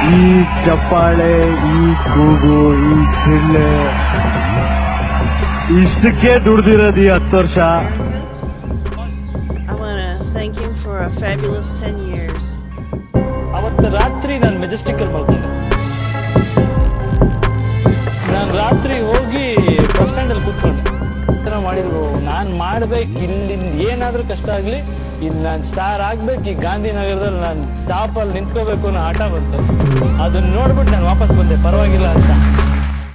ಈ ಚಪ್ಪಾಳೆ ಈ ಕೂಗು ಈ ಸಿಳ್ಳೆ ಇಷ್ಟಕ್ಕೆ ದುಡ್ದಿರೋದು ಈ ಹತ್ತು ವರ್ಷ I want to thank him for a fabulous 10 years. ಅವತ್ತು ರಾತ್ರಿ ನಾನು ಮೆಜೆಸ್ಟಿಕಲ್ಲಿ ಮಲ್ಕೊಂಡೆ ನಾನು ರಾತ್ರಿ ಹೋಗಿ ಬಸ್ ಸ್ಟ್ಯಾಂಡಲ್ಲಿ ಕೂತ್ಕೊಂಡೆ ಈ ಥರ ಮಾಡಿದ್ರು ನಾನು ಮಾಡ್ಬೇಕು ಇಲ್ಲಿಂದ ಏನಾದರೂ ಕಷ್ಟ ಆಗಲಿ ಇಲ್ಲಿ ನಾನು ಸ್ಟಾರ್ ಆಗ್ಬೇಕು ಈ ಗಾಂಧಿನಗರದಲ್ಲಿ ನಾನು ಟಾಪಲ್ಲಿ ನಿಂತ್ಕೋಬೇಕು ಅನ್ನೋ ಆಟ ಬಂತು ಅದನ್ನ ನೋಡ್ಬಿಟ್ಟು ನಾನು ವಾಪಸ್ ಬಂದೆ ಪರವಾಗಿಲ್ಲ ಅಂತ